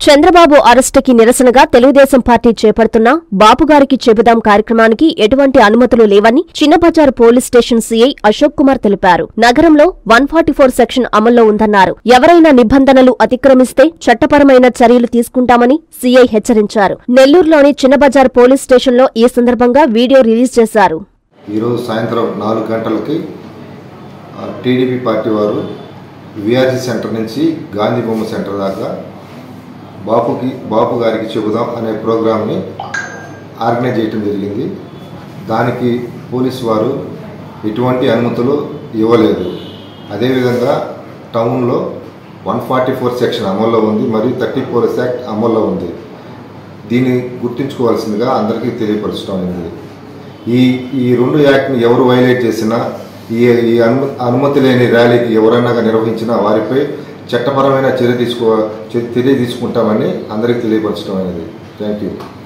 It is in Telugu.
చంద్రబాబు అరెస్టుకి నిరసనగా తెలుగుదేశం పార్టీ చేపడుతున్న బాపుగారికి చెబుదాం కార్యక్రమానికి ఎటువంటి అనుమతులు లేవని Chinnabazar police station CI Ashok Kumar తెలిపారు నగరంలో వన్ సెక్షన్ అమల్లో ఉందన్నారు ఎవరైనా నిబంధనలు అతిక్రమిస్తే చట్టపరమైన చర్యలు తీసుకుంటామని సీఐ హెచ్చరించారు నెల్లూరులోని చిన్నబజార్ పోలీస్ స్టేషన్లో ఈ సందర్భంగా వీడియో రిలీజ్ చేశారు ఈరోజు సాయంత్రం నాలుగు గంటలకి ఆ, టీడీపీ పార్టీ వారు విఆర్జీ సెంటర్ నుంచి గాంధీ బొమ్మ సెంటర్ దాకా బాపుకి బాపు గారికి చెబుదాం అనే ప్రోగ్రామ్ని ఆర్గనైజ్ చేయటం జరిగింది దానికి పోలీసు వారు ఎటువంటి అనుమతులు ఇవ్వలేదు అదేవిధంగా టౌన్లో వన్ ఫార్టీ ఫోర్ సెక్షన్ అమల్లో ఉంది మరియు థర్టీ పోలీస్ యాక్ట్ అమల్లో ఉంది దీన్ని గుర్తుంచుకోవాల్సిందిగా అందరికీ తెలియపరచడం అయింది ఈ ఈ రెండు యాక్ట్ని ఎవరు వైలేట్ చేసినా ఈ ఈ అను అనుమతి లేని ర్యాలీకి ఎవరైనా నిర్వహించినా వారిపై చట్టపరమైన చర్య తీసుకో చర్య తీసుకుంటామని అందరికీ తెలియపరచడం అనేది థ్యాంక్ యూ